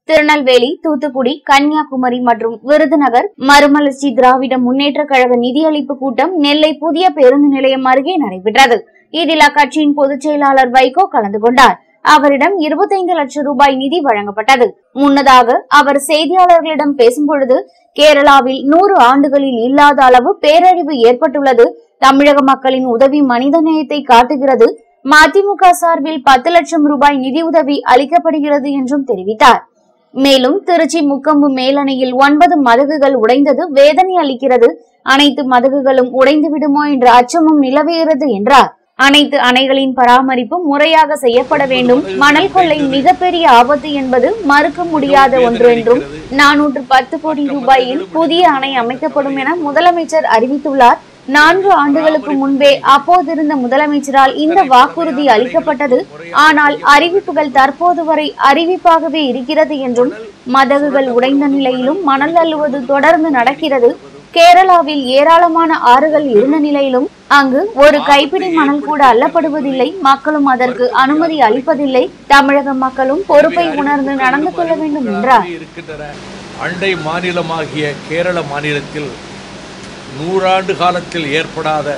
திருநெல்வேலி தூத்துக்குடி கன்னியாகுமரி மற்றும் விருதுநகர் மறுமலர்ச்சி திராவிட முன்னேற்ற கழக நிதியளிப்பு கூட்டம் நெல்லை புதிய பேருந்து நிலையம் அருகே நடைபெற்றது இதில் அக்கட்சியின் பொதுச் செயலாளர் வைகோ கலந்து கொண்டார் அவரிடம் 25 லட்சம் ரூபாய் நிதி வழங்கப்பட்டது முன்னதாக அவர் செய்தியாளர்களிடம் பேசும்பொழுது கேரளாவில் நூறு ஆண்டுகளில் இல்லாத அளவு பேரழிவு ஏற்பட்டுள்ளது தமிழக மக்களின் உதவி மனிதநேயத்தை காட்டுகிறது மதிமுக சார்பில் பத்து லட்சம் ரூபாய் நிதியுதவி அளிக்கப்படுகிறது என்றும் தெரிவித்தார் மேலும் திருச்சி முக்கொம்பு மேலணையில் ஒன்பது மதகுகள் உடைந்தது வேதனை அளிக்கிறது அனைத்து மதகுகளும் உடைந்து விடுமோ என்ற அச்சமும் நிலவுகிறது என்றார் அனைத்து அணைகளின் பராமரிப்பும் முறையாக செய்யப்பட வேண்டும் மணல் கொள்ளை மிகப்பெரிய ஆபத்து என்பது மறுக்க முடியாத ஒன்று என்றும் நானூற்று பத்து கோடி ரூபாயில் புதிய அணை அமைக்கப்படும் என முதலமைச்சர் அறிவித்துள்ளார் நான்கு ஆண்டுகளுக்கு முன்பே அப்போதிருந்த முதலமைச்சரால் இந்த வாக்குறுதி அளிக்கப்பட்டது ஆனால் அறிவிப்புகள் தற்போது வரை அறிவிப்பாகவே இருக்கிறது என்றும் மதகுகள் உடைந்த நிலையிலும் மணல் அள்ளுவது தொடர்ந்து நடக்கிறது கேரளாவில் ஏராளமான ஆறுகள் இருந்த நிலையிலும் அங்கு ஒரு கைப்பிடி மணல் கூட அள்ளப்படுவதில்லை மக்களும் அதற்கு அனுமதி அளிப்பதில்லை தமிழக மக்களும் பொறுப்பை உணர்ந்து நடந்து கொள்ள வேண்டும் என்றார் இருக்கின்றன அண்டை மாநிலமாகிய கேரள மாநிலத்தில் நூறாண்டு காலத்தில் ஏற்படாத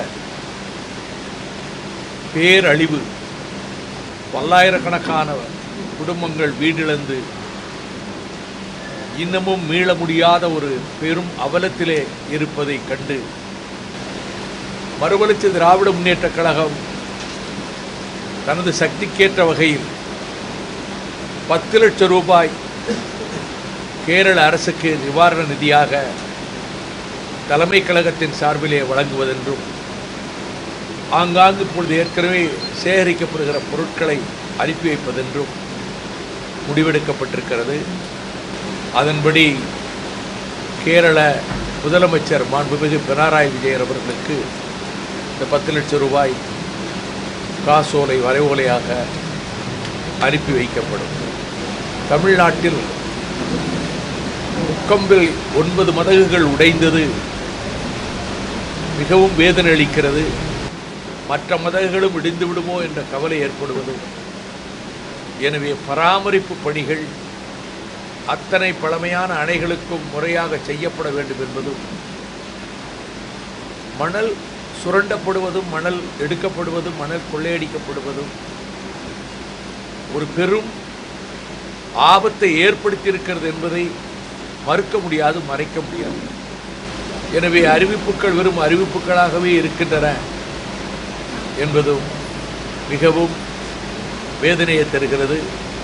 பேரழிவு பல்லாயிரக்கணக்கான குடும்பங்கள் வீடிழந்து இன்னமும் மீள முடியாத ஒரு பெரும் அவலத்திலே இருப்பதை கண்டு மறுமலர்ச்சி திராவிட முன்னேற்றக் கழகம் தனது சக்திக்கேற்ற வகையில் பத்து லட்சம் ரூபாய் கேரள அரசுக்கு நிவாரண நிதியாக தலைமை கழகத்தின் சார்பிலே வழங்குவதென்றும் ஆங்காங்கு இப்பொழுது ஏற்கனவே சேகரிக்கப்படுகிற பொருட்களை அனுப்பி வைப்பதென்றும் முடிவெடுக்கப்பட்டிருக்கிறது அதன்படி கேரள முதலமைச்சர் மாண்புமிகு பினராயி விஜயன் அவர்களுக்கு இந்த பத்து லட்சம் ரூபாய் காசோலை வரைவோலையாக அனுப்பி வைக்கப்படும் தமிழ்நாட்டில் முக்கம்பில் ஒன்பது மதகுகள் உடைந்தது மிகவும் வேதனை அளிக்கிறது மற்ற மதகுகளும் இடிந்து விடுமோ என்ற கவலை ஏற்படுவது எனவே பராமரிப்பு பணிகள் அத்தனை பழமையான அணைகளுக்கும் முறையாக செய்யப்பட வேண்டும் என்பதும் மணல் சுரண்டப்படுவதும் மணல் எடுக்கப்படுவதும் மணல் கொள்ளையடிக்கப்படுவதும் ஒரு பெரும் ஆபத்தை ஏற்படுத்தியிருக்கிறது என்பதை மறுக்க முடியாது மறைக்க முடியாது எனவே அறிவிப்புகள் வெறும் அறிவிப்புகளாகவே இருக்கின்றன என்பதும் மிகவும் வேதனையை தருகிறது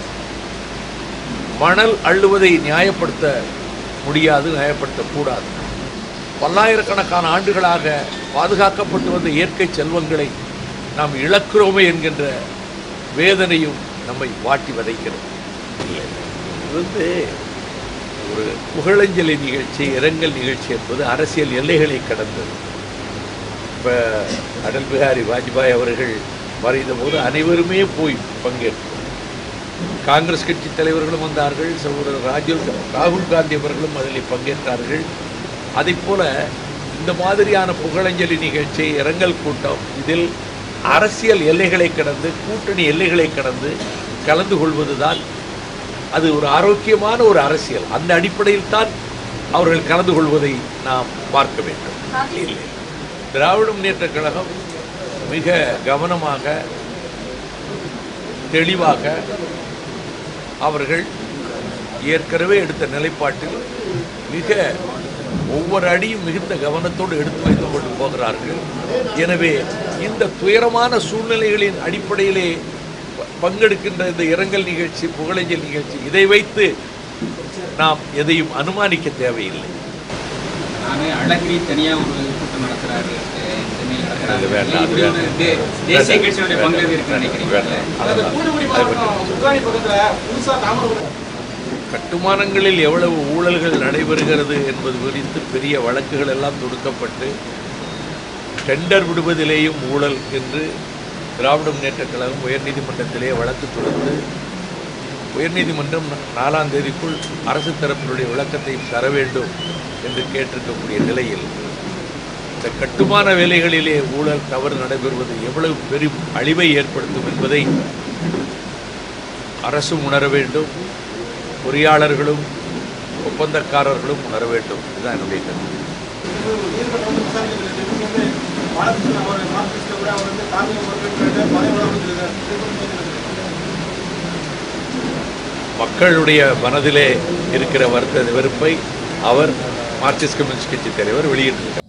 மணல் அள்ளுவதை நியாயப்படுத்த முடியாது நியாயப்படுத்தக்கூடாது பல்லாயிரக்கணக்கான ஆண்டுகளாக பாதுகாக்கப்பட்டு வந்த இயற்கை செல்வங்களை நாம் இழக்கிறோமே என்கின்ற வேதனையும் நம்மை வாட்டி வதைக்கிறது இல்லை இது வந்து ஒரு புகழஞ்சலி நிகழ்ச்சி இரங்கல் நிகழ்ச்சி என்பது அரசியல் எல்லைகளை கடந்தது இப்போ அடல் பிஹாரி வாஜ்பாய் அவர்கள் மறைந்த போது அனைவருமே போய் பங்கேற்றோம் காங்கிரஸ் கட்சி தலைவர்களும் வந்தார்கள் சகோதரர் ராஜீவ் ராகுல் காந்தி அவர்களும் அதில் பங்கேற்றார்கள் அதைப் போல இந்த மாதிரியான புகழஞ்சலி நிகழ்ச்சி இரங்கல் கூட்டம் இதில் அரசியல் எல்லைகளை கடந்து கூட்டணி எல்லைகளை கடந்து கலந்து கொள்வதுதான் அது ஒரு ஆரோக்கியமான ஒரு அரசியல் அந்த அடிப்படையில் தான் அவர்கள் கலந்து கொள்வதை நாம் பார்க்க வேண்டும் இல்லை திராவிட முன்னேற்றக் கழகம் மிக கவனமாக தெளிவாக அவர்கள் ஏற்கனவே எடுத்த நிலைப்பாட்டில் மிக ஒவ்வொரு அடியும் மிகுந்த கவனத்தோடு எடுத்து வைத்துக் கொண்டு போகிறார்கள் எனவே இந்த துயரமான சூழ்நிலைகளின் அடிப்படையிலே ப- பங்கெடுக்கின்ற இந்த இரங்கல் நிகழ்ச்சி புகழஞ்சல் நிகழ்ச்சி இதை வைத்து நாம் எதையும் அனுமானிக்க தேவையில்லை நானு அழகிரி தனியா ஒரு கூட்டம் நடத்துறாரு அஹ் சென்னையில் நடத்துறாரு. அது வேண்டாம், அது இது வந்து வேண்டாம். தே- தேசிய கட்சியுடைய பங்கு எது இருக்குன்னு நினைக்கிறீங்க வேண்டாம். அதெல்லாம் அதை பற்றி கட்டுமானங்களில் எவ்வளவு ஊழல்கள் நடைபெறுகிறது என்பது குறித்து பெரிய வழக்குகள் எல்லாம் தொடுக்கப்பட்டு டெண்டர் விடுவதிலேயும் ஊழல் என்று திராவிட முன்னேற்றக் கழகம் உயர்நீதிமன்றத்திலே வழக்கு தொடுத்து உயர்நீதிமன்றம் நாலாம் தேதிக்குள் அரசு தரப்பினுடைய விளக்கத்தை தர வேண்டும் என்று கேட்டிருக்கக்கூடிய நிலையில் இந்த கட்டுமான வேலைகளிலே ஊழல் தவறு நடைபெறுவது எவ்வளவு பெரும் அழிவை ஏற்படுத்தும் என்பதை அரசும் உணர வேண்டும் பொறியாளர்களும் ஒப்பந்தக்காரர்களும் உணர வேண்டும் இதுதான் என்னுடைய கருத்து நீதிமன்றம் விசாரணைகள் எப்பவுமே பாலகிருஷ்ணன் அவர் மார்க்சிஸ்ட் கூட அவர் வந்து தாமியம் அவர்கள் பதவி வளர்ந்துருக்காரு மக்களுடைய மனதிலே இருக்கிற வருத்த வெறுப்பை அவர் மார்க்சிஸ்ட் கம்யூனிஸ்ட் கட்சி தலைவர் வெளியிட்டிருக்கிறார்